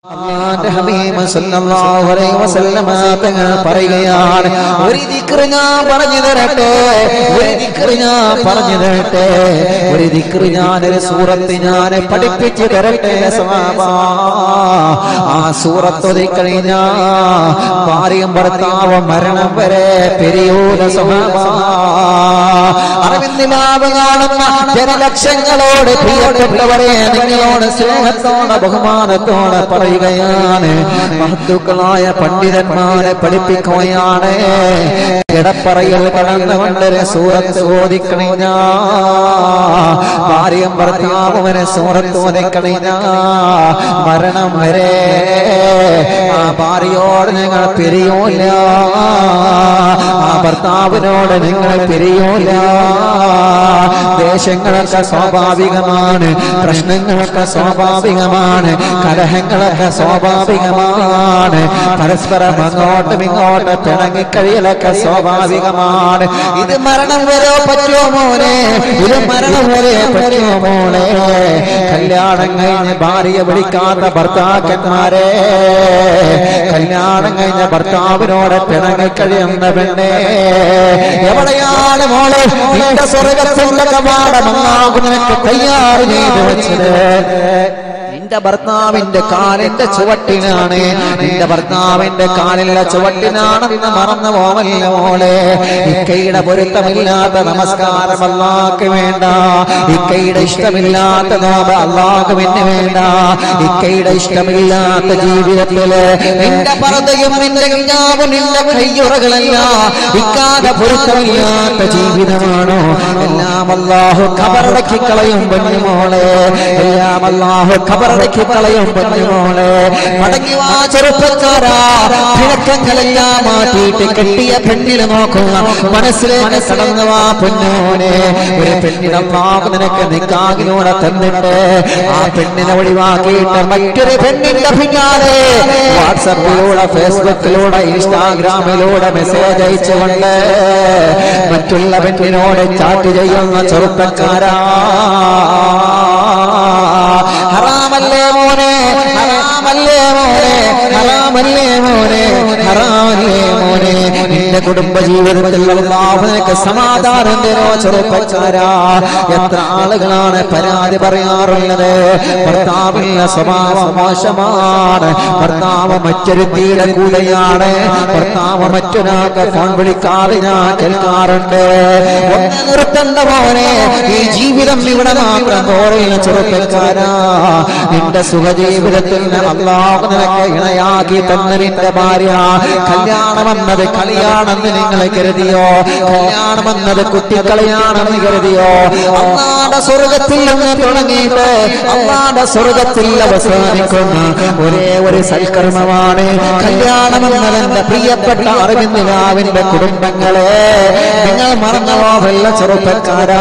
അള്ളാന്റെ ഹബീബ് സല്ലല്ലാഹു അലൈഹി വസല്ലമ തങ്ങൾ പറയുകയാണ് ഒരു ദിക്റ് ഞാൻ പറഞ്ഞു തരട്ടെ ഒരു ദിക്റ് ഞാൻ പറഞ്ഞു തരട്ടെ ഒരു ദിക്റ് ഞാൻ ഒരു സൂറത്ത് ഞാൻ പഠിപ്പിച്ചു തരട്ടെ സഹാബ ആ സൂറത്ത് ഒതുക്കഴിഞ്ഞാ ഭാര്യയും ഭർത്താവും മരണം വരെ പെരിയൂല സഹാബ അറിവിന്ദിലാവ് കാണുന്ന ജനലക്ഷങ്ങളോട് പ്രിയപ്പെട്ടവരെ നിങ്ങളോട് സ്നേഹത്തോടെ ബഹുമാനത്തോടെ പറയുകയാണ് മഹത്തുക്കളായ പണ്ഡിതന്മാരെ പഠിപ്പിക്കുകയാണ് കിടപ്പറയിൽ കടന്നുകൊണ്ട് സൂറത്ത് ഓതിക്കണിഞ്ഞ ഭാര്യയും ഭർത്താവുമനെ സൂറത്ത് ഓതിക്കണിഞ്ഞ മരണം വരെ ആ ഭാര്യയോട് നിങ്ങൾ പിരിയൂല ആ ഭർത്താവിനോട് നിങ്ങൾ പിരിയൂല ദേശങ്ങളൊക്കെ സ്വാഭാവികമാണ് പ്രശ്നങ്ങളൊക്കെ സ്വാഭാവികമാണ് കലഹങ്ങളൊക്കെ സ്വാഭാവികമാണ് പരസ്പരം അങ്ങോട്ടും ഇങ്ങോട്ടും പിണങ്ങിക്കഴിയലൊക്കെ സ്വാഭാവികമാണ് ഇത് മരണം വരെ പറ്റുമോ മോനെ ഇത് മരണം വരെ പറ്റുമോ മോളെ കല്യാണം കഴിഞ്ഞ് ഭാര്യ വിളിക്കാത്ത ഭർത്താക്കന്മാരെ കല്യാണം കഴിഞ്ഞ ഭർത്താവിനോട് പിണങ്ങിക്കഴിയുന്ന പെണ്ണെ എവിടെയാണ് മോളെ നിന്റെ സ്വർഗത്തിന്റെ കവാടം അല്ലാഹു നിനക്ക് തയ്യാർ ചെയ്തു വെച്ചത് നിന്റെ ഭർത്താവിന്റെ കാലിന്റെ ചുവട്ടിനാണ് നിന്റെ ഭർത്താവിന്റെ കാലിലെ ചുവട്ടിനാണെന്ന് മറന്നു പോവല്ല മോളെ ഇക്കയുടെ പൊരുത്തമില്ലാത്ത നമസ്കാരം അല്ലാക്ക് വേണ്ട ഇക്കയുടെ ഇഷ്ടമില്ലാത്ത നോമ്പ് അല്ലാക്ക് പിന്നെ വേണ്ട ഇക്കയുടെ ഇഷ്ടമില്ലാത്ത ജീവിതത്തില് നിന്റെ പറതയും നിന്റെ കിഞ്ഞാവും നിന്റെ കയ്യുറകളല്ല ഇക്കാതെ പൊരുത്തമില്ലാത്ത ജീവിതമാണോ എല്ലാം അല്ലാഹു കബറടക്കി കളയും പൊന്നുമോളെ എല്ലാം അല്ലാഹു കബറടക്കി കളയും പൊന്നുമോളെ മടങ്ങി വാ ചെറുപ്പക്കാരാ പിണക്കങ്ങളെല്ലാം മാറ്റിയിട്ട് കെട്ടിയ പെണ്ണിനെ നോക്കുക മനസ്സിലേക്ക് കടന്നു വാ പൊന്നോനെ ഒരു പെണ്ണിനെ പാപം നിനക്ക് നിക്കാകിലൂടെ തന്നിട്ട് ആ പെണ്ണിനെ ഒഴിവാക്കിയിട്ട് മറ്റൊരു പെണ്ണിന്റെ പിന്നാലെ വാട്സപ്പിലൂടെ ഫേസ്ബുക്കിലൂടെ ഇൻസ്റ്റാഗ്രാമിലൂടെ മെസ്സേജ് അയച്ചുകൊണ്ട് മറ്റുള്ള പെണ്ണിനോട് ചാറ്റ് ചെയ്യുന്ന ചെറുപ്പക്കാരാ ഹറാമല്ലേ മോനെ ഹറാമല്ലേ മോനെ ഹറാമല്ലേ മോനെ ഹറാമല്ലേ മോനെ നിന്റെ കുടുംബ ജീവിതത്തിൽ അല്ലാഹു നിനക്ക് സമാധാനം തരോ ചെറുപ്പക്കാരാ എത്ര ആളുകളാണ് പരാതി പറയാറുള്ളത് ഭർത്താവിന്റെ സ്വഭാവം മോശമാണ് ഭർത്താവ് മറ്റൊരുത്തിയുടെ കൂടെയാണ് ഭർത്താവ് മറ്റൊരാൾക്ക് ഫോൺ വിളിക്കാതെ ഞാൻ കേൾക്കാറുണ്ട് ഒന്ന് നിർത്തണ്ട മോനെ ഈ ജീവിതം ഇവിടെ മാത്രം പോരെയുള്ള ചെറുപ്പക്കാരാ നിന്റെ സുഖജീവിതത്തിൽ അള്ളാഹു നിനക്ക് ഇണയാക്കി തന്ന നിന്റെ ഭാര്യ കല്യാണമെന്നത് കളിയാണെന്ന് നിങ്ങൾ കരുതിയോ കല്യാണമെന്നത് കുട്ടിക്കളിയാണെന്ന് കരുതിയോ അള്ളാടെ സ്വർഗത്തിൽ നിന്ന് തുടങ്ങിയിട്ട് അള്ളാടെ സ്വർഗത്തിൽ അവസാനിക്കുന്ന ഒരേ ഒരു സൽക്കർമ്മമാണ് കല്യാണമെന്നതെന്റെ പ്രിയപ്പെട്ട അറിവിന്ദിലാവിന്റെ കുടുംബങ്ങളെ നിങ്ങൾ മറന്നുവോ വെള്ള ചെറുപ്പക്കാരാ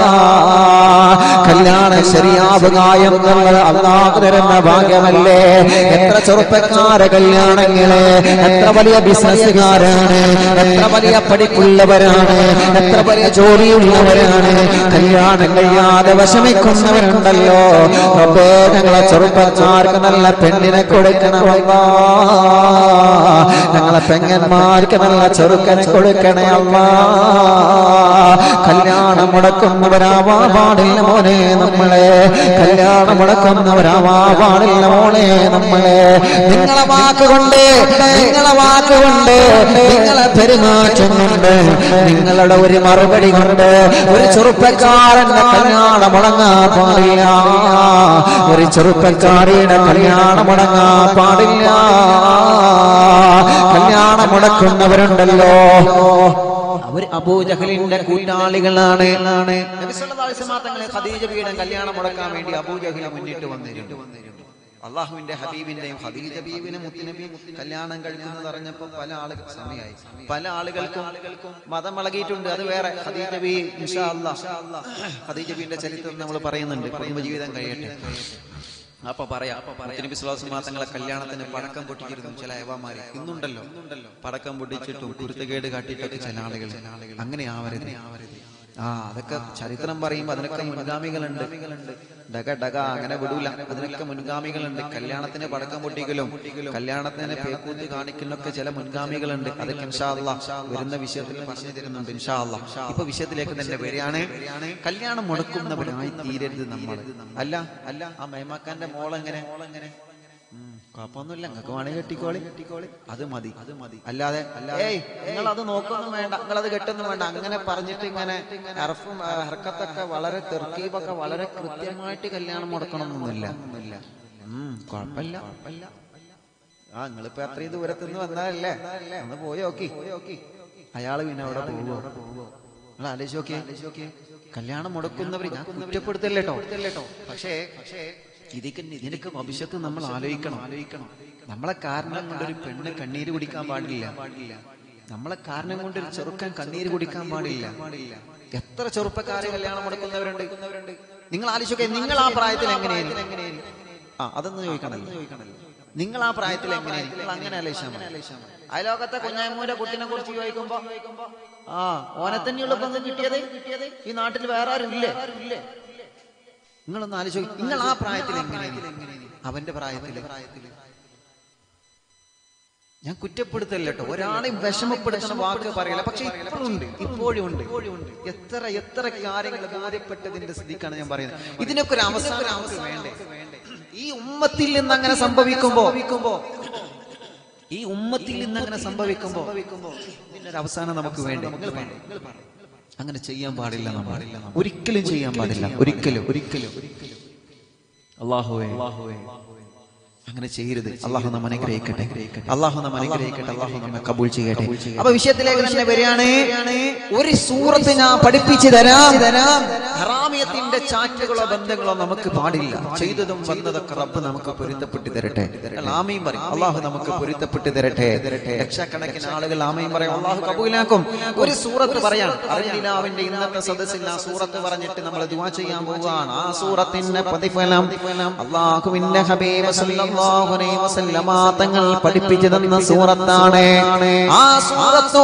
കല്യാണം ശരിയാവുക എന്നുള്ളത് അള്ളാഹു തരുന്ന ഭാഗ്യമല്ലേ എത്ര ചെറുപ്പക്കാരെ കല്യാണങ്ങളെ എത്ര വലിയ ബിസിനസ്സുകാരാണ് എത്ര വലിയ പഠിപ്പുള്ളവരാണ് എത്ര വലിയ ജോലിയുള്ളവരാണ് കല്യാണം കഴിയാതെ വിഷമിക്കുന്നവരുണ്ടല്ലോ റബ്ബേ ഞങ്ങളെ ചെറുപ്പക്കാർക്ക് നല്ല പെണ്ണിനെ കൊടുക്കണമല്ലാ ഞങ്ങളെ പെങ്ങന്മാർക്ക് നല്ല ചെറുക്കനെ കൊടുക്കണേ അല്ലാ കല്യാണം മുടക്കുന്നവരാവാ പാടില്ല മോനെ നമ്മളെ കല്യാണം മുടക്കുന്നവരാവാ പാടില്ല മോനെ നമ്മളെ നിങ്ങളെ വാക്കുകൊണ്ട് നിങ്ങളെ വാക്കുകൊണ്ട് നിങ്ങളെ പെരുമാറ്റം കൊണ്ട് നിങ്ങളുടെ ഒരു മറുപടി കൊണ്ട് ഒരു ചെറുപ്പക്കാരന്റെ കല്യാണം മുടങ്ങാ പാടില്ല ഒരു ചെറുപ്പക്കാരിയുടെ കല്യാണം മുടങ്ങാ പാടില്ല കല്യാണം മുടക്കുന്നവരുണ്ടല്ലോ അവർ അബൂജഹലിന്റെ കൂട്ടാളികളാണ് നബി സല്ലല്ലാഹു അലൈഹി വസല്ലം തങ്ങളെ ഖദീജ ബീയുടെ കല്യാണം മുടക്കാൻ വേണ്ടി അബൂജഹൽ മുന്നിട്ട് വന്നിരുന്നു അള്ളാഹുവിന്റെ ഹബീബിന്റെയും ഖദീജ ബീവിനെ മുത്തുനബി കല്യാണം കഴിക്കുന്നത് അറിഞ്ഞപ്പോൾ പല ആളുകൾ സമയമായി പല ആളുകൾക്കും മതം ഇളകിയിട്ടുണ്ട് അത് വേറെ ഖദീജ ബി ഇൻഷാ അല്ലാഹ് ഖദീജ ബീന്റെ ചരിത്രം നമ്മൾ പറയുന്നുണ്ട് കുടുംബജീവിതം കഴിയട്ടെ അപ്പൊ പറയാം നബി സുല്ലാസ് തങ്ങളെ കല്യാണത്തിന് പടക്കം പൊട്ടിച്ചിരുന്നു ചില ഏവാമാര് ഇന്നുണ്ടല്ലോ പടക്കം പൊട്ടിച്ചിട്ടും കുരുത്തക്കേട് കാട്ടിയിട്ടൊക്കെ ചില ആളുകൾ അങ്ങനെ ആവരുത് ആ അതൊക്കെ ചരിത്രം പറയുമ്പോ അതിനൊക്കെ മുൻഗാമികളുണ്ട് ഡക ഡക അങ്ങനെ വിടൂല അതിനൊക്കെ മുൻഗാമികളുണ്ട് കല്യാണത്തിന് പടക്കം പൊട്ടിക്കലും കല്യാണത്തിന് പേക്കൂത്ത് കാണിക്കലൊക്കെ ചില മുൻഗാമികളുണ്ട് അതൊക്കെ ഇൻഷാ അല്ലാ വരുന്ന വിഷയത്തിൽ പറഞ്ഞു തരുന്നുണ്ട് ഇൻഷാ അല്ലാ ഇപ്പൊ വിഷയത്തിലേക്ക് തന്നെ വരികയാണ് കല്യാണം മുടക്കുന്നവരായി തീരരുത് നമ്മൾ അല്ല അല്ല ആ മേമാക്കാന്റെ മോളെങ്ങനെ മോളെങ്ങനെ കുഴപ്പമൊന്നുമില്ല നിങ്ങൾക്ക് വേണമെങ്കിൽ കെട്ടിക്കോളി കെട്ടിക്കോളി അത് മതി അത് മതി അല്ലാതെ ഏയ് നിങ്ങൾ അത് നോക്കൊന്നും വേണ്ട നിങ്ങൾ അത് കെട്ടൊന്നും വേണ്ട അങ്ങനെ പറഞ്ഞിട്ട് ഇങ്ങനെ ഹർഫും ആ, ഹർക്കത്തൊക്കെ വളരെ തെർക്കീബൊക്കെ വളരെ കൃത്യമായിട്ട് കല്യാണം മുടക്കണമെന്നൊന്നുമില്ല ഉം കുഴപ്പമില്ല കുഴപ്പമില്ല ആ നിങ്ങളിപ്പോ അത്രയും ദൂരത്തുനിന്ന് വന്നാലല്ലേ ഒന്ന് പോയി നോക്കി അയാള് പിന്നെ അവിടെ പോവോ നിങ്ങൾ ആലോചിച്ച് നോക്കിയേ ആലോചിച്ച് കല്യാണം മുടക്കുന്നവർ ഞാൻ കുറ്റപ്പെടുത്തല്ലേട്ടോ പക്ഷേ പക്ഷേ ഇതിക്ക് ഇതിനൊക്കെ ഭവിഷ്യത്ത് നമ്മൾ ആലോചിക്കണം ആലോചിക്കണം നമ്മളെ കാരണം കൊണ്ടൊരു പെണ്ണ് കണ്ണീര് കുടിക്കാൻ പാടില്ല നമ്മളെ കാരണം കൊണ്ട് ഒരു ചെറുക്കൻ കണ്ണീര് കുടിക്കാൻ പാടില്ല എത്ര ചെറുപ്പക്കാരെ കല്യാണം മുടക്കുന്നവരുണ്ട് നിങ്ങൾ ആലോചിച്ചൊക്കെ നിങ്ങൾ ആ പ്രായത്തിൽ എങ്ങനെയായിരുന്നു ആ അതൊന്ന് ചോദിക്കണല്ലോ ചോദിക്കണല്ലോ നിങ്ങൾ ആ പ്രായത്തിൽ എങ്ങനെയായിരുന്നു നിങ്ങൾ അങ്ങനെ ആലോചിച്ചാൽ മതി അയലോകത്തെ കുഞ്ഞായ്മൂരെ കുട്ടിനെ കുറിച്ച് ചോദിക്കുമ്പോ ആ ഓനെ തന്നെയുള്ള പങ്ക് കിട്ടിയത് കിട്ടിയത് ഈ നാട്ടിൽ വേറെ ആരും ഇല്ലേ നിങ്ങളൊന്ന് ആലോചിച്ചു നിങ്ങൾ ആ പ്രായത്തിൽ എങ്ങനെയാണ് അവന്റെ പ്രായത്തിൽ ഞാൻ കുറ്റപ്പെടുത്തല്ല കേട്ടോ ഒരാളെയും വിഷമപ്പെടുത്തുന്ന വാക്ക് പറയില്ല പക്ഷെ ഇപ്പോഴുണ്ട് ഇപ്പോഴും ഉണ്ട് എത്ര എത്ര കാര്യങ്ങൾ ബോധ്യപ്പെട്ടതിന്റെ സ്ഥിതിക്കാണ് ഞാൻ പറയുന്നത് ഇതിനൊക്കെ ഒരു അവസാനം നമുക്ക് വേണ്ടേ ഈ ഉമ്മത്തിൽ നിന്ന് അങ്ങനെ സംഭവിക്കുമ്പോ ഈ ഉമ്മത്തിൽ നിന്ന് അങ്ങനെ സംഭവിക്കുമ്പോ ഇതിനൊരു അവസാനം നമുക്ക് വേണ്ടേ നിങ്ങൾ വേണ്ടേ അങ്ങനെ ചെയ്യാൻ പാടില്ല നമ്മൾ ഒരിക്കലും ചെയ്യാൻ പാടില്ല ഒരിക്കലും ഒരിക്കലും അള്ളാഹുവേ അങ്ങനെ ചെയ്യരുത് അള്ളാഹു നമ്മ അനുഗ്രഹിക്കട്ടെ അള്ളാഹു നമ്മ അനുഗ്രഹിക്കട്ടെ അള്ളാഹു നമ്മെ കബൂൾ ചെയ്യട്ടെ അപ്പൊ വിഷയത്തിലേക്ക് തന്നെ വരികയാണ് ഒരു സൂറത്ത് ഞാൻ പഠിപ്പിച്ചു തരാം തരാം ഹറാമിയത്തിന്റെ ചാറ്റുകളോ ബന്ധങ്ങളോ നമുക്ക് പാടില്ല ചെയ്തതും വന്നതൊക്കെ റബ്ബ് നമുക്ക് പൊരുത്തപ്പെട്ട് തരട്ടെ ആമയും പറയും അള്ളാഹു നമുക്ക് പൊരുത്തപ്പെട്ട് തരട്ടെ ലക്ഷക്കണക്കിന് ആളുകൾ ആമയും പറയും അള്ളാഹു കബൂലാക്കും ഒരു സൂറത്ത് പറയാം അറിയില്ലാവിന്റെ ഇന്നത്തെ സദസ്സിൽ ആ സൂറത്ത് പറഞ്ഞിട്ട് നമ്മൾ ദുവാ ചെയ്യാൻ പോവുകയാണ് ആ സൂറത്തിന്റെ പ്രതിഫലം അള്ളാഹുവിന്റെ ഹബീബ് സല്ലല്ലാഹു അലൈഹി വസല്ലമ തങ്ങൾ പഠിപ്പിച്ചു തന്ന സൂറത്താണ് ആ സൂറത്ത്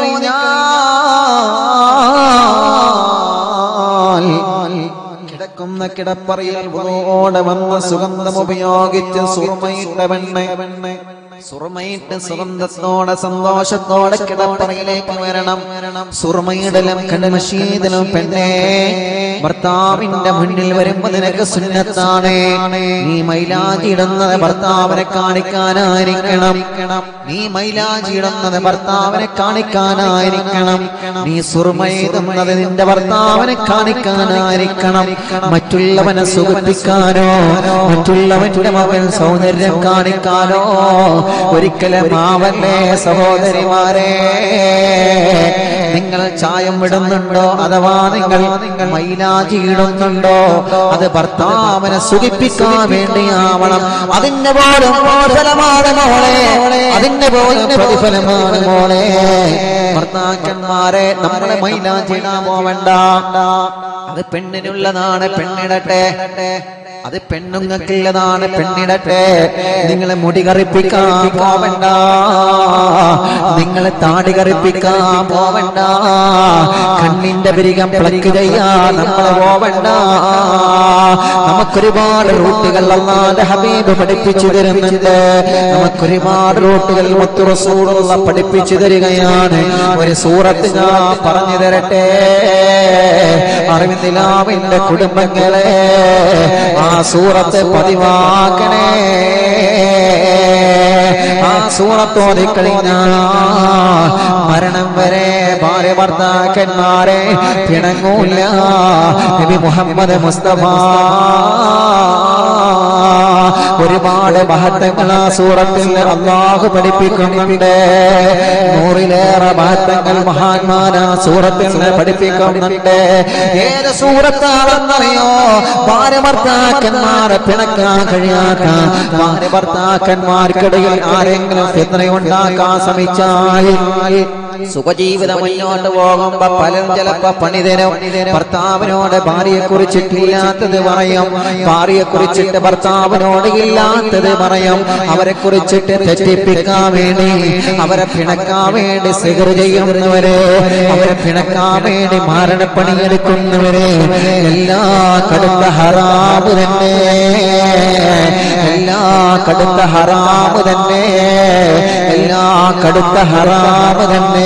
ഓതിക്കഴിഞ്ഞാൽ കിടക്കുന്ന കിടപ്പറയിൽ ഓടെ വന്ന സുഗന്ധം ഉപയോഗിച്ച് സുറുമയിട്ട വെണ്ണ സുറുമയിട്ട് സുഗന്ധത്തോടെ സന്തോഷത്തോടെ കിടപ്പറയിലേക്ക് വരണം സുറുമയിടലും കൺമശീതലും പെണ്ണേ ഭർത്താവിന്റെ മുന്നിൽ വരുമ്പോ നിനക്ക് സുന്നത്താണ് നീ മൈലാജി ഇടുന്നത് ഭർത്താവിനെ കാണിക്കാനായിരിക്കണം നീ മൈലാജി ഇടുന്നത് ഭർത്താവിനെ കാണിക്കാനായിരിക്കണം നീ സുറുമയിടുന്നത് നിന്റെ ഭർത്താവിനെ കാണിക്കാനായിരിക്കണം മറ്റുള്ളവനെ സുഖിപ്പിക്കാനോ മറ്റുള്ളവന്റെ മകൻ സൗന്ദര്യം കാണിക്കാനോ ഒരിക്കലും ആവല്ലേ സഹോദരിമാരെ നിങ്ങൾ ചായം ഇടുന്നുണ്ടോ അഥവാ നിങ്ങൾ മൈലാജി ഇടുന്നുണ്ടോ അത് ഭർത്താവിനെ സുഖിപ്പിക്കാൻ വേണ്ടിയാവണം അതിന്റെ പോലും പ്രതിഫലമാണ് മോളെ അതിന്റെ പോലും പ്രതിഫലമാണ് മോളെ ഭർത്താക്കന്മാരെ നമ്മളെ മൈലാജി ഇടാൻ പോവണ്ട അത് പെണ്ണിനുള്ളതാണ് പെണ്ണിടട്ടെ അത് പെണ്ണുങ്ങൾക്കുള്ളതാണ് പെണ്ണിടട്ടെ നിങ്ങളെ മുടി കറിപ്പിക്കാൻ പോവണ്ട നിങ്ങളെ താടി കറിപ്പിക്കാൻ പോവണ്ട കണ്ണിന്റെ പിരികം പ്ലക്ക് ചെയ്യാൻ നമ്മളെ പോവണ്ട നമുക്കൊരുപാട് റൂട്ടുകൾ അള്ളാന്റെ ഹബീബ് പഠിപ്പിച്ചു തരുന്നുണ്ട് നമുക്കൊരുപാട് റൂട്ടുകൾ മുത്തു റസൂലുള്ള പഠിപ്പിച്ചു തരികയാണ് ഒരു സൂറത്ത് ഞാൻ പറഞ്ഞു തരട്ടെ അറിവിന്ദിലാവിന്റെ കുടുംബങ്ങളെ ആ സൂറത്ത് പതിവാക്കണേ ആ സൂറത്തോതി കഴിഞ്ഞാൽ മരണം വരെ ഭാര്യ ഭർത്താക്കന്മാരെ പിണങ്ങൂല നബി മുഹമ്മദ് മുസ്തഫ ഒരുപാട് മഹത്വങ്ങൾ ആ സൂറത്തിൽ അള്ളാഹു പഠിപ്പിക്കുന്നുണ്ട് നൂറിലേറെ മഹത്വങ്ങൾ മഹാന്മാർ ആ സൂറത്തിൽ പഠിപ്പിക്കുന്നുണ്ട് ഏത് സൂറത്താണെന്നറിയോ ഭാര്യ ഭർത്താക്കന്മാരെ പിണക്കാൻ കഴിയാത്ത ഭാര്യ ഭർത്താക്കന്മാർക്കിടയിൽ ആരെങ്കിലും ഫിത്ന ഉണ്ടാക്കാൻ ശ്രമിച്ചാൽ സുഖജീവിതം മുന്നോട്ട് പോകുമ്പോ പലരും ചിലപ്പോ പണിതരും ഭർത്താവിനോട് ഭാര്യയെ കുറിച്ചിട്ടില്ലാത്തത് പറയും ഭാര്യയെ കുറിച്ചിട്ട് ഭർത്താവിനോട് ഇല്ലാത്തത് പറയും അവരെ കുറിച്ചിട്ട് തെറ്റിപ്പിക്കാൻ വേണ്ടി അവരെ പിണക്കാൻ വേണ്ടി സിഗർ ചെയ്യുന്നവരെ അവരെ പിണക്കാൻ വേണ്ടി മാരണപ്പണിയെടുക്കുന്നവരെ എല്ലാ കടുത്ത ഹറാമ് തന്നെ എല്ലാ കടുത്ത ഹറാമ് തന്നെ എല്ലാ കടുത്ത ഹറാമ് തന്നെ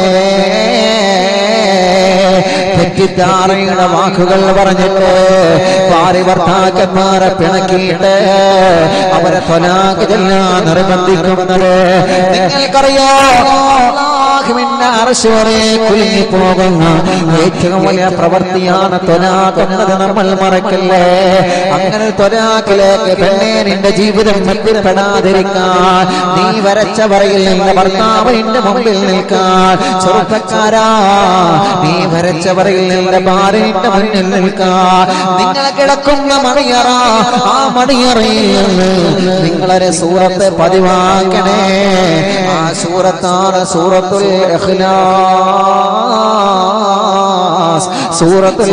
തെറ്റിദ്ധാരയുടെ വാക്കുകൾ പറഞ്ഞിട്ട് ഭാര്യ ഭർത്താക്കന്മാരെ പിണക്കിയിട്ട് അവരെ തൊലാക്ക് ചെല്ലാൻ നിർബന്ധിക്കുന്നത് നിങ്ങൾക്കറിയോ അള്ളാഹുവിന്റെ അറശ് വരെ കുലുങ്ങി പോകുന്ന ഏറ്റവും വലിയ പ്രവൃത്തിയാണ് തൊലാക്കുന്നത് നമ്മൾ മറക്കല്ലേ അങ്ങനെ തൊലാക്കിലേക്ക് പെണ്ണെ നിന്റെ ജീവിതം എത്തിപ്പെടാതിരിക്കാൻ നീ വരച്ച വരയിൽ നിന്റെ ഭർത്താവ് നിന്റെ മുമ്പിൽ നിൽക്കാൻ ചെറുപ്പക്കാരാ നീ വരച്ച വരയിൽ നിന്റെ ഭാര്യന്റെ മുന്നിൽ നിൽക്കാൻ നിങ്ങളെ കിടക്കുന്ന മണിയറ ആ മണിയറയിൽ നിന്ന് നിങ്ങളൊരു സൂറത്ത് പതിവാക്കണേ ആ സൂറത്താണ് സൂറത്തുൽ ഇഖ്ലാസ് സൂറത്തുൽ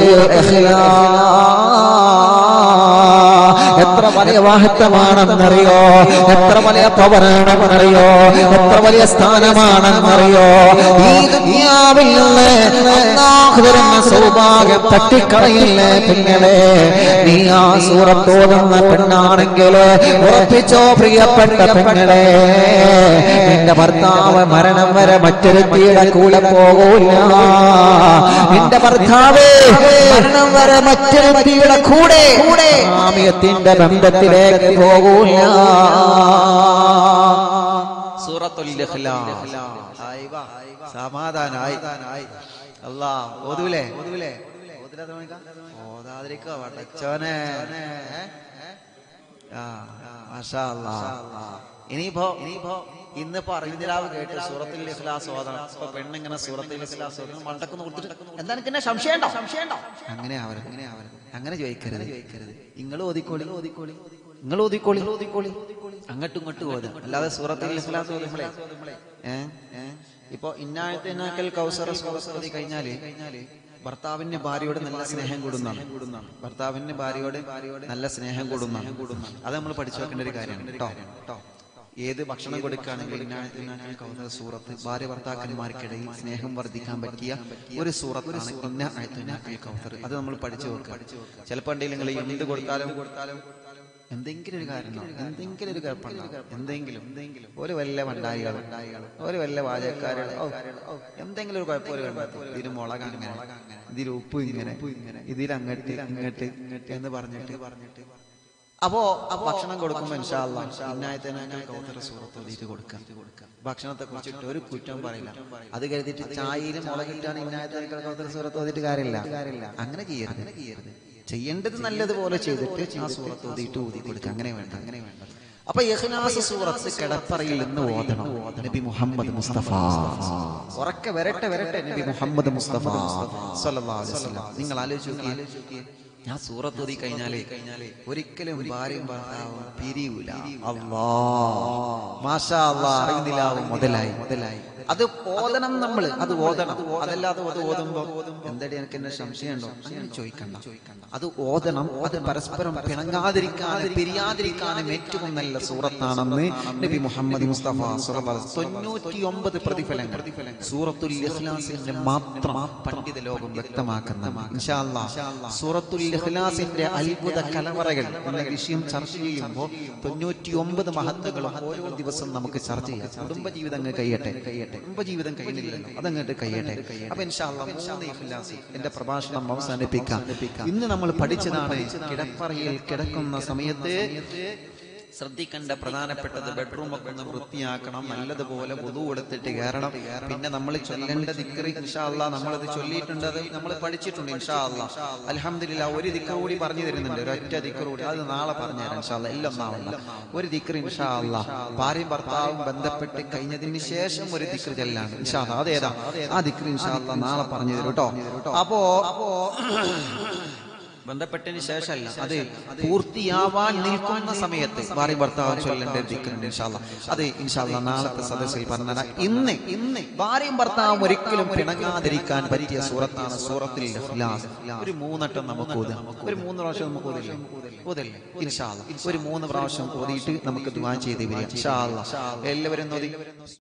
ഇഖ്ലാസ് എത്ര വലിയ വാഹത്വമാണെന്നറിയോ എത്ര വലിയ പവറാണെന്നറിയോ എത്ര വലിയ സ്ഥാനമാണെന്നറിയോ ഈ ദുനിയാവിൽ നിന്ന് അല്ലാഹു തരുന്ന സൗഭാഗ്യം തട്ടിക്കളയില്ലേ പെങ്ങളെ നീ ആ സൂറത്തോതുന്ന പെണ്ണാണെങ്കിൽ ഉറപ്പിച്ചോ പ്രിയപ്പെട്ട പെങ്ങളെ നിന്റെ ഭർത്താവ് മരണം വരെ മറ്റൊരുത്തിയുടെ കൂടെ പോകൂല നിന്റെ ഭർത്താവ് മരണം വരെ മറ്റൊരുത്തിയുടെ കൂടെ ആമിയത്തിന്റെ ബന്ധത്തിലേക്ക് പോകൂല സൂറത്തുൽ ഇഖ്ലാസ് ആയി വാ. സമാധാനായി അല്ലാ ഓതൂലേ ഓതൂലേ ഓതാതിരിക്കോ വടച്ചോനെ ആ മാഷാ അല്ലാ ഇനിയിപ്പോ ഇനിയിപ്പോ ഇന്നിപ്പോ അറിവിന്ദിരാവ് കേട്ട് സൂറത്തിൽ ഇഖ്ലാസ് ഓതണം ഇപ്പൊ പെണ്ണിങ്ങനെ സൂറത്തിൽ ഇഖ്ലാസ് ഓതണം മണ്ടക്കൊന്ന് കൊടുത്തിട്ട് എന്താ എനിക്ക് എന്നെ സംശയമുണ്ടോ സംശയമുണ്ടോ അങ്ങനെ ആവരുത് അങ്ങനെ ആവരുത് അങ്ങനെ ചോദിക്കരുത് ചോദിക്കരുത് നിങ്ങൾ ഓതിക്കോളി ഓതിക്കോളി നിങ്ങൾ ഓതിക്കോളി ഓതിക്കോളി അങ്ങോട്ടും ഇങ്ങോട്ടും ഓതുക അല്ലാതെ സൂറത്തിൽ ഇഖ്ലാസ് ഓതുമ്പോഴേ ഏ ഏ ഇപ്പൊ ഇന്നാഴത്തിനാക്കൽ കൗസറ സൂറത്ത് ഓതി കഴിഞ്ഞാല് ഭർത്താവിന് ഭാര്യയോട് നല്ല സ്നേഹം കൂടുന്നതാണ് ഭർത്താവിന് ഭാര്യയോട് നല്ല സ്നേഹം കൂടുന്നതാണ് അത് നമ്മൾ പഠിച്ചു വെക്കേണ്ട ഒരു കാര്യമാണ് കേട്ടോ കേട്ടോ ഏത് ഭക്ഷണം കൊടുക്കുകയാണെങ്കിൽ ഇന്നാഴത്തിനാക്കൽ കൗസറ സൂറത്ത് ഭാര്യ ഭർത്താക്കന്മാർക്കിടയിൽ സ്നേഹം വർദ്ധിക്കാൻ പറ്റിയ ഒരു സൂറത്താണ് ഇന്ന ആഴത്തിനാക്കൽ കൗസർ അത് നമ്മൾ പഠിച്ചു വെക്കുക ചിലപ്പോൾ നിങ്ങൾ എന്ത് കൊടുത്താലും കൊടുത്താലും എന്തെങ്കിലും ഒരു കാരണം എന്തെങ്കിലും ഒരു കുഴപ്പമുണ്ടാവും എന്തെങ്കിലും എന്തെങ്കിലും ഒരു വല്ല വണ്ടായികൾ ഒരു വല്ല വാചകക്കാരുകൾ ഓ എന്തെങ്കിലും ഒരു കുഴപ്പം ഒരു കണ്ടെത്തും ഇതിന് മുളക് അങ്ങനെ ഇതിൽ ഉപ്പ് ഇങ്ങനെ ഇതിൽ അങ്ങോട്ട് ഇങ്ങോട്ട് എന്ന് പറഞ്ഞിട്ട് പറഞ്ഞിട്ട് അപ്പോ ആ ഭക്ഷണം കൊടുക്കുമ്പോ ഇന്നായത്തിനാക്കൽ കൗതറ സൂറത്ത് ഓതിയിട്ട് കൊടുക്കുക ഭക്ഷണത്തെ കുറിച്ചിട്ട് ഒരു കുറ്റം പറയില്ല അത് കരുതിയിട്ട് ചായയിലും മുളകിട്ടാണ് ഇന്നായത്തിനാക്കൽ കൗതറ സൂറത്ത് ഓതിയിട്ട് കാര്യമില്ല അങ്ങനെ ചെയ്യരുത് അങ്ങനെ ചെയ്യരുത് ചെയ്യേണ്ടത് നല്ലതുപോലെ ചെയ്തിട്ട് ആ സൂറത്ത് ഓതിയിട്ട് ഊതി കൊടുക്കുക അങ്ങനെ വേണ്ട അങ്ങനെ വേണ്ട അപ്പൊ ഇഖ്ലാസ് സൂറത്ത് കിടപ്പറയിൽ നിന്ന് ഓതണം നബി മുഹമ്മദ് മുസ്തഫ ഉറക്കെ വരട്ടെ വരട്ടെ നബി മുഹമ്മദ് മുസ്തഫ സല്ലല്ലാഹു അലൈഹി വസല്ലം നിങ്ങൾ ആലോചിച്ച് നോക്കിയേ ഞാൻ സൂറത്ത് ഓതി കഴിഞ്ഞാലേ കഴിഞ്ഞാലേ ഒരിക്കലും ഭാര്യയും ഭർത്താവും പിരിയൂല അല്ലാ മാഷാ അല്ലാ അറിയുന്നില്ലാവും മുതലായി മുതലായി അത് ഓതണം നമ്മൾ അത് ഓതണം അതല്ലാതെ അത് ഓതുമ്പോ എന്തടി എനിക്ക് എന്നെ സംശയമുണ്ടോ അങ്ങനെ ചോദിക്കണ്ട അത് ഓതണം അത് പരസ്പരം പിണങ്ങാതിരിക്കാനും പിരിയാതിരിക്കാനും ഏറ്റവും നല്ല സൂറത്താണെന്ന് നബി മുഹമ്മദ് മുസ്തഫ തൊണ്ണൂറ്റി ഒമ്പത് പ്രതിഫലങ്ങൾ സൂറത്തുൽ ഇഖ്ലാസിന്റെ മാത്രം പണ്ഡിത ലോകം വ്യക്തമാക്കുന്ന ഇൻഷാ അല്ലാ, സൂറത്തുൽ ഇഖ്ലാസിന്റെ അത്ഭുത കലവറകൾ എന്ന വിഷയം ചർച്ച ചെയ്യുമ്പോൾ തൊണ്ണൂറ്റി ഒമ്പത് മഹത്വങ്ങളും ഓരോ ദിവസം നമുക്ക് ചർച്ച ചെയ്യാം കുടുംബജീവിതം അങ്ങ് കഴിയട്ടെ കഴിയട്ടെ കുടുംബജീവിതം കഴിയുന്നില്ലല്ലോ അതങ്ങോട്ട് കഴിയട്ടെ അപ്പൊ ഇൻഷാ അല്ലാ, മൂന്ന് ഇഖ്ലാസ് എന്റെ പ്രഭാഷണം അവസാനിപ്പിക്കാം ഇന്ന് നമ്മൾ പഠിച്ചതാണ് കിടപ്പറയിൽ കിടക്കുന്ന സമയത്ത് ശ്രദ്ധിക്കേണ്ട പ്രധാനപ്പെട്ടത് ബെഡ്റൂം ഒക്കെ ഒന്ന് വൃത്തിയാക്കണം നല്ലതുപോലെ പൊതു കൊടുത്തിട്ട് കയറണം പിന്നെ നമ്മൾ ചൊല്ലേണ്ട ദിക്കറി ഇൻഷാ അല്ലാ നമ്മളത് ചൊല്ലിയിട്ടുണ്ട് അത് നമ്മൾ പഠിച്ചിട്ടുണ്ട് ഇൻഷാ അല്ലാ അലഹമില്ല ഒരു ദിക്കർ കൂടി പറഞ്ഞു തരുന്നുണ്ട് ഒരൊറ്റ ദിക്കർ കൂടി അത് നാളെ പറഞ്ഞു തരാം ഇൻഷാ അല്ലാ എല്ലാം നാളെ ഒരു ദിക്കർ ഇൻഷാ അല്ലാ ഭാര്യയും ഭർത്താവും ബന്ധപ്പെട്ട് കഴിഞ്ഞതിന് ശേഷം ഒരു ദിക്കർ ചെല്ലാണ് ഇൻഷാ അല്ലാ അതേതാ ആ ദിക്കർ ഇൻഷാ അല്ലാ നാളെ പറഞ്ഞു തരും കേട്ടോ അപ്പോ അപ്പോ ബന്ധപ്പെട്ടതിന് ശേഷമല്ല അത് പൂർത്തിയാവാൻ നിൽക്കുന്ന സമയത്ത് ഭാര്യ ഭർത്താവ് ചൊല്ലേണ്ട ദിക്കുന്നുണ്ട് ഇൻഷാല്ല അത് ഇൻഷാല്ല നാളത്തെ സദസ്സിൽ പറഞ്ഞാൽ ഇന്ന് ഇന്ന് ഭാര്യയും ഭർത്താവും ഒരിക്കലും പിണങ്ങാതിരിക്കാൻ പറ്റിയ സൂറത്താണ് സൂറത്തിൽ ഇഖ്ലാസ്. ഒരു മൂന്നെട്ടം നമുക്ക് ഓതാം ഒരു മൂന്ന് പ്രാവശ്യം നമുക്ക് ഓതില്ലേ ഓതല്ലേ ഇൻഷാല്ല ഒരു മൂന്ന് പ്രാവശ്യം ഓതിയിട്ട് നമുക്ക് ദുആ ചെയ്ത് വരിക ഇൻഷാല്ല എല്ലാവരും ഒന്ന് ഓതി